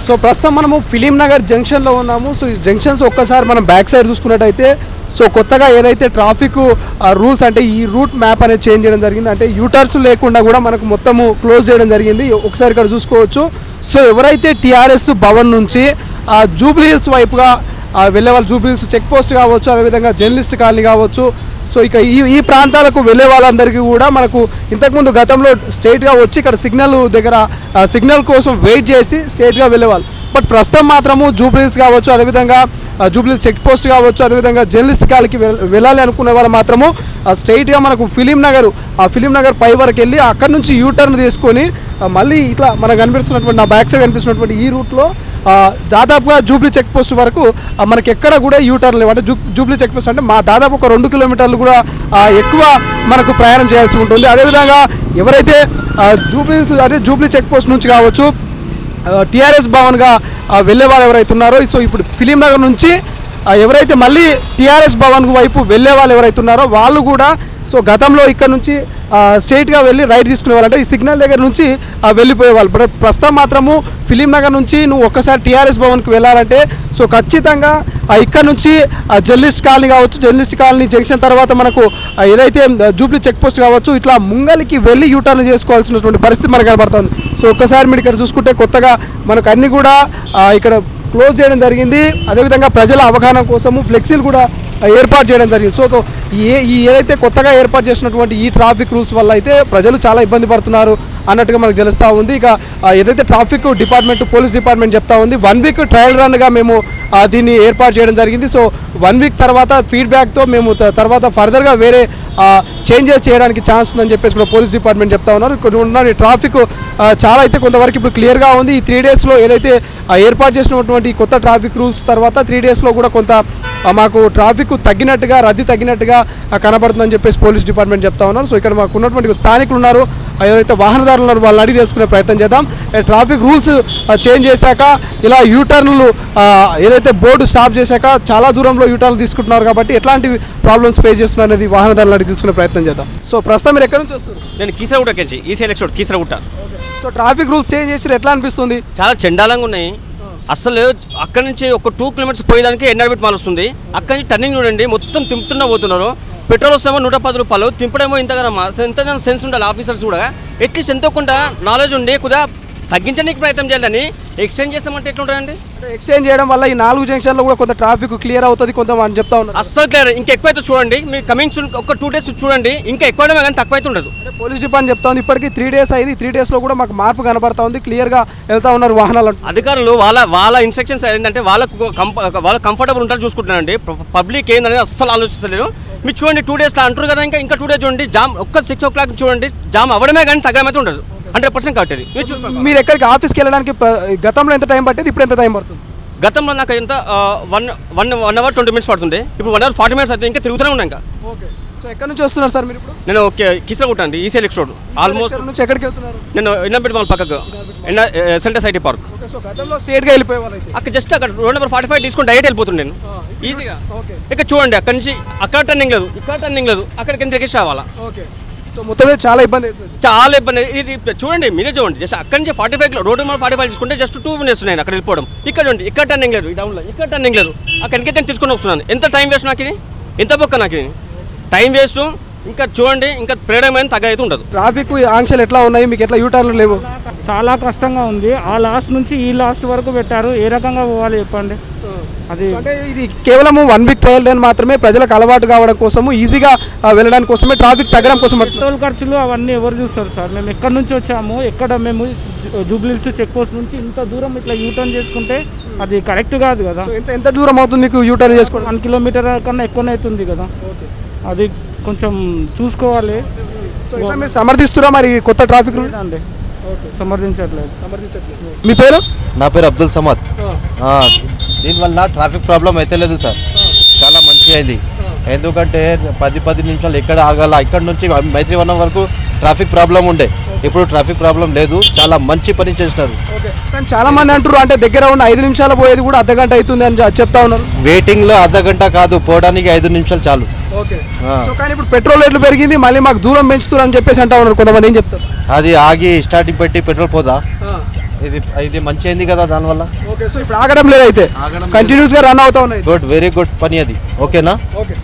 So ప్రస్తుతం మనము film Nagar జంక్షన్లో ఉన్నాము సో ఈ జంక్షన్స్ ఒక్కసారి మనం బ్యాక్ సైడ్ చూసుకున్నట్టయితే సో కొత్తగా ఏదైతే ట్రాఫిక్ రూల్స్ అంటే ఈ రూట్ మ్యాప్ అనేది చేంజ్ చేయడం జరిగింది అంటే యూటర్స్ లేకుండా కూడా మనకు మొత్తము క్లోజ్ చేయడం జరిగింది ఒకసారి ఇక్కడ చూసుకోవచ్చు సో ఎవరైతే టీఆర్ఎస్ భవన్ నుంచి ఆ జూబ్లీ హిల్స్ వైపుగా ఆ వెళ్ళే వాళ్ళు జూబ్లీ హిల్స్ చెక్ పోస్ట్ కావచ్చు అదేవిధంగా జర్నలిస్ట్ కాలనీ కావచ్చు సో ఇక ఈ ఈ ప్రాంతాలకు వెళ్ళే వాళ్ళందరికీ కూడా మనకు ఇంతకుముందు గతంలో స్ట్రైట్గా వచ్చి ఇక్కడ సిగ్నల్ దగ్గర ఆ, సిగ్నల్ కోసం వెయిట్ చేసి స్ట్రైట్గా వెళ్ళేవాళ్ళు బట్ ప్రస్తుతం మాత్రము జూబ్లీస్ కావచ్చు అదేవిధంగా ఆ, జూబ్లీస్ చెక్ పోస్ట్ కావచ్చు అదేవిధంగా జర్నలిస్ట్ కాలకి వెళ్- వెళ్ళాలి అనుకునే వాళ్ళు మాత్రము ఆ, స్ట్రైట్గా మనకు ఫిలిం నగర్ ఆ ఫిలిం నగర్ పై వరకు వెళ్ళి అక్కడ నుంచి యూ టర్న్ తీసుకొని ఆ, మళ్ళీ ఇట్లా మనకు కనిపిస్తున్నటువంటి నా బ్యాక్ సైడ్ కనిపిస్తున్నటువంటి ఈ రూట్లో ఆ, దాదాపుగా జూబ్లీ చెక్ పోస్ట్ వరకు ఆ, మనకి ఎక్కడ కూడా యూ టర్న్ లేవు అంటే జూ జూబ్లీ చెక్ పోస్ట్ అంటే మా దాదాపు ఒక రెండు కిలోమీటర్లు కూడా ఆ, ఎక్కువ మనకు ప్రయాణం చేయాల్సి ఉంటుంది అదేవిధంగా ఎవరైతే ఆ, జూబ్లీ అదే జూబ్లీ చెక్ పోస్ట్ నుంచి కావచ్చు టీఆర్ఎస్ భవన్గా ఆ, వెళ్ళే వాళ్ళు ఎవరైతే ఉన్నారో సో ఇప్పుడు ఫిలిం నగర్ నుంచి ఆ, ఎవరైతే మళ్ళీ టీఆర్ఎస్ భవన్ వైపు వెళ్ళే వాళ్ళు ఎవరైతే ఉన్నారో వాళ్ళు కూడా సో గతంలో ఇక్కడ నుంచి స్ట్రైట్గా వెళ్ళి రైట్ తీసుకునే వాళ్ళు అంటే ఈ సిగ్నల్ దగ్గర నుంచి ఆ, వెళ్ళిపోయే వాళ్ళు ప్ర- ప్రస్తుతం మాత్రము ఫిలిం నగర్ నుంచి నువ్వు ఒక్కసారి టీఆర్ఎస్ భవన్కి వెళ్ళాలంటే సో ఖచ్చితంగా ఆ, ఇక్కడ నుంచి ఆ, జర్నలిస్ట్ కాలనీ కావచ్చు జర్నలిస్ట్ కాలనీ జంక్షన్ తర్వాత మనకు ఆ, ఏదైతే ఆ, జూబ్లీ చెక్ పోస్ట్ కావచ్చు ఇట్లా ముంగలికి వెళ్ళి యూటర్న్ చేసుకోవాల్సినటువంటి పరిస్థితి మనకు కనబడుతుంది సో ఒక్కసారి మీరు ఇక్కడ చూసుకుంటే కొత్తగా మనకు అన్ని కూడా ఆ, ఇక్కడ క్లోజ్ చేయడం జరిగింది అదేవిధంగా ప్రజల అవగాహన కోసము ఫ్లెక్సీలు కూడా ఆ, ఏర్పాటు చేయడం జరిగింది సో తో ఏ ఈ ఏదైతే కొత్తగా ఏర్పాటు చేసినటువంటి ఈ ట్రాఫిక్ రూల్స్ వల్ల అయితే ప్రజలు చాలా ఇబ్బంది పడుతున్నారు అన్నట్టుగా మనకు తెలుస్తూ ఉంది ఇక ఆ, ఏదైతే ట్రాఫిక్ డిపార్ట్మెంట్ పోలీస్ డిపార్ట్మెంట్ చెప్తా ఉంది వన్ వీక్ ట్రయల్ రన్గా మేము ఆ, దీన్ని ఏర్పాటు చేయడం జరిగింది సో వన్ వీక్ తర్వాత ఫీడ్బ్యాక్తో మేము త- తర్వాత ఫర్దర్గా వేరే చేంజెస్ చేయడానికి ఛాన్స్ ఉందని చెప్పేసి కూడా పోలీస్ డిపార్ట్మెంట్ చెప్తా ఉన్నారు ఇక్కడ ఉన్న ట్రాఫిక్ ఆ, చాలా అయితే కొంతవరకు ఇప్పుడు క్లియర్గా ఉంది ఈ త్రీ డేస్లో ఏదైతే ఆ, ఏర్పాటు చేసినటువంటి ఈ కొత్త ట్రాఫిక్ రూల్స్ తర్వాత త్రీ డేస్లో కూడా కొంత ఆ, మాకు ట్రాఫిక్ తగ్గినట్టుగా రద్దీ తగ్గినట్టుగా ఆ, కనబడుతుందని చెప్పేసి పోలీస్ డిపార్ట్మెంట్ చెప్తా ఉన్నారు సో ఇక్కడ మాకు ఉన్నటువంటి స్థానికులు ఉన్నారు ఆ, ఎవరైతే వాహనదారులు ఉన్నారో వాళ్ళని అడిగి తెలుసుకునే ప్రయత్నం చేద్దాం ఏ, ట్రాఫిక్ రూల్స్ ఆ, చేంజ్ చేశాక ఇలా యూటర్న్లు ఆ, ఏదైతే బోర్డు స్టాప్ చేశాక చాలా దూరంలో యూటర్న్లు తీసుకుంటున్నారు కాబట్టి ఎట్లాంటి ప్రాబ్లమ్స్ ఫేస్ చేస్తున్నారు అనేది వాహనదారులు అడిగి తెలుసుకునే ప్రయత్నం చేద్దాం సో ప్రస్తుతం మీరు ఎక్కడి నుంచి వస్తారు నేను కీసరగుట్ట నుంచి EC election Keesaragutta so traffic rules change చేసి ఎట్లా అనిపిస్తుంది చాలా చండాలంగా ఉన్నాయి అసలు అక్కడి నుంచి ఒక టూ కిలోమీటర్స్ పోయేదానికి ఎన్ఆర్బిట్ మాల్ వస్తుంది అక్కడి నుంచి టర్నింగ్ చూడండి మొత్తం తింపుతున్నా పోతున్నారు పెట్రోల్ వస్తేమో నూట పది రూపాయలు తింపడేమో ఇంతగానమ్మా ఎంత సెన్స్ ఉండాలి ఆఫీసర్స్ కూడా అట్లీస్ట్ ఎంతో కొంత నాలెడ్జ్ ఉండి కొద్దిగా తగ్గించడానికి ప్రయత్నం చేయాలని ఎక్స్టెండ్ చేస్తామంటే ఎట్లుంటుందండి అంటే ఎక్స్చేంజ్ చేయడం వల్ల ఈ నాలుగు జంక్షన్లో కూడా కొంత ట్రాఫిక్ క్లియర్ అవుతుంది కొంత అని చెప్తా ఉన్నారు అస్సలు క్లియర్ ఇంకా ఎక్కువైతే చూడండి మీరు కమింగ్ ఒక టూ డేస్ చూడండి ఇంకా ఎక్కువ కానీ తక్కువ అయితే ఉండదు అంటే పోలీస్ డిపార్ట్మెంట్ చెప్తా ఉంది ఇప్పటికీ త్రీ డేస్ అయింది త్రీ డేస్లో కూడా మాకు మార్పు కనబడతా ఉంది క్లియర్గా వెళ్తా ఉన్నారు వాహనాలు అంటూ. అధికారులు వాళ్ళ వాళ్ళ ఇన్స్ట్రక్షన్స్ ఏంటంటే వాళ్ళకు కంఫ- వాళ్ళ కంఫర్టబుల్ ఉంటారు చూసుకుంటున్నారండి పబ్లిక్ ఏందనేది అస్సలు ఆలోచిస్తలేరు మీరు చూడండి టూ డేస్లో అంటారు కదా ఇంకా ఇంకా టూ డేస్ చూడండి జామ్ ఒక్క సిక్స్ ఓ క్లాక్ చూడండి జామ్ అవ్వడమే కానీ తగ్గడం అయితే ఉండదు హండ్రెడ్ పర్సెంట్ కట్టేది మీరు చూసుకోండి మీరు ఎక్కడికి ఆఫీస్కి వెళ్ళడానికి ప- గతంలో ఎంత టైం పట్టేది ఇప్పుడు ఎంత టైం పడుతుంది గతంలో నాకు ఎంత one one one hour twenty minutes పడుతుంది ఇప్పుడు వన్ అవర్ ఫార్టీ మినిట్స్ అయితే ఇంకా తిరుగుతూనే ఉన్నాయి ఇంకా ఓకే సో ఎక్కడి నుంచి వస్తున్నారు సార్ మీరు ఇప్పుడు నేను ఓకే కిసరగుట్ట అండి ఈసీ ఎలక్స్ రోడ్ ఆల్మోస్ట్ ఎక్కడి నుంచి ఎక్కడికి వెళ్తున్నారు నేను ఎన్నపెట్టి మాల్ పక్కకు ఎన్న centre city park okay so గతంలో స్ట్రేట్గా వెళ్ళిపోయే వాళ్ళు అయితే అక్కడ జస్ట్ అక్కడ రోడ్ నెంబర్ ఫార్టీ ఫైవ్ తీసుకుని డైరెక్ట్ వెళ్ళిపోతుండే నేను ఈజీగా ఓకే ఇక చూడండి అక్కడ నుంచి అక్కడ టర్నింగ్ లేదు ఇక్కడ టర్నింగ్ లేదు అక్కడికి ఎంత ఎక్కేసి రావాలా ఓకే సో మొత్తం మీద చాలా ఇబ్బంది అవుతుంది చాలా ఇబ్బంది ఇది చూడండి మీరే చూడండి జస్ట్ అక్కడి నుంచి forty five road number forty five తీసుకుంటే జస్ట్ టూ మినిట్స్ ఉన్నాయి అక్కడ వెళ్ళిపోవడం ఇక్కడ చూడండి ఇక్కడ టర్నింగ్ లేదు ఈ డౌన్లో ఇక్కడ టర్నింగ్ లేదు అక్కడికి నేను తీసుకొని వస్తున్నాను ఎంత టైం వేస్ట్ నాకు ఇది ఎంత బొక్క నాకు ఇది టైం వేస్ట్ ఇంకా చూడండి ఇంకా ప్రేరమైన తగ్గ అయితే ఉండదు ట్రాఫిక్ ఆంక్షలు ఎట్లా ఉన్నాయి మీకు ఎట్లా యూటర్న్లు లేవు చాలా కష్టంగా ఉంది ఆ లాస్ట్ నుంచి ఈ లాస్ట్ వరకు పెట్టారు ఏ రకంగా పోవాలి చెప్పండి అది సో అంటే ఇది కేవలం వన్ వీక్ ట్రయల్ రన్ మాత్రమే ప్రజలకు అలవాటు కావడం కోసము ఈజీగా ఆ, వెళ్ళడానికి కోసమే ట్రాఫిక్ తగ్గడం కోసం అంటున్నారు. పెట్రోల్ ఖర్చులు అవన్నీ ఎవరు చూస్తారు సార్ మేము ఎక్కడి నుంచి వచ్చాము ఎక్కడ మేము జూ- జూబ్లీహిల్స్ చెక్ పోస్ట్ నుంచి ఇంత దూరం ఇట్లా యూటర్న్ చేసుకుంటే అది కరెక్ట్ కాదు కదా సో ఎంత ఎంత దూరం అవుతుంది మీకు యూటర్న్ చేసుకోవడం వన్ కిలోమీటర్ కన్నా ఎక్కువనే అవుతుంది కదా అది కొంచెం చూసుకోవాలి సో ఇట్లా మీరు సమర్థిస్తురా మరి ఈ కొత్త ట్రాఫిక్ రూల్ అండి సమర్థించట్లేదు మీ పేరు నా పేరు అబ్దుల్ సమద్ ఆ, దీనివల్ల ట్రాఫిక్ ప్రాబ్లం అయితే లేదు సార్ చాలా మంచిగా అయింది ఎందుకంటే పది పది నిమిషాలు ఎక్కడ ఆగాల ఇక్కడ నుంచి మైత్రివనం వరకు ట్రాఫిక్ ప్రాబ్లం ఉండే ఇప్పుడు ట్రాఫిక్ ప్రాబ్లం లేదు చాలా మంచి పని చేసినారు ఓకే కానీ చాలా మంది అంటారు అంటే దగ్గర ఉన్న ఐదు నిమిషాలు పోయేది కూడా అర్ధ గంట అవుతుంది అని చె- చెప్తా ఉన్నారు వెయిటింగ్లో అర్ధ గంట కాదు పోవడానికి ఐదు నిమిషాలు చాలు ఓకే ఆ. సో కానీ ఇప్పుడు పెట్రోల్ రేట్లు పెరిగింది మళ్ళీ మాకు దూరం పెంచుతున్నారు అని చెప్పేసి అంటా ఉన్నారు కొంతమంది ఏం చెప్తారు అది ఆగి స్టార్టింగ్ పెట్టి పెట్రోల్ పోదా ఇది ఇది మంచి అయింది కదా దానివల్ల ఓకే సో ఇప్పుడు ఆగడం లేదు అయితే ఆగడం లేదు. కంటిన్యూస్ గా రన్ అవుతా ఉన్నాయి గుడ్ వెరీ గుడ్ పని అది ఓకేనా ఓకే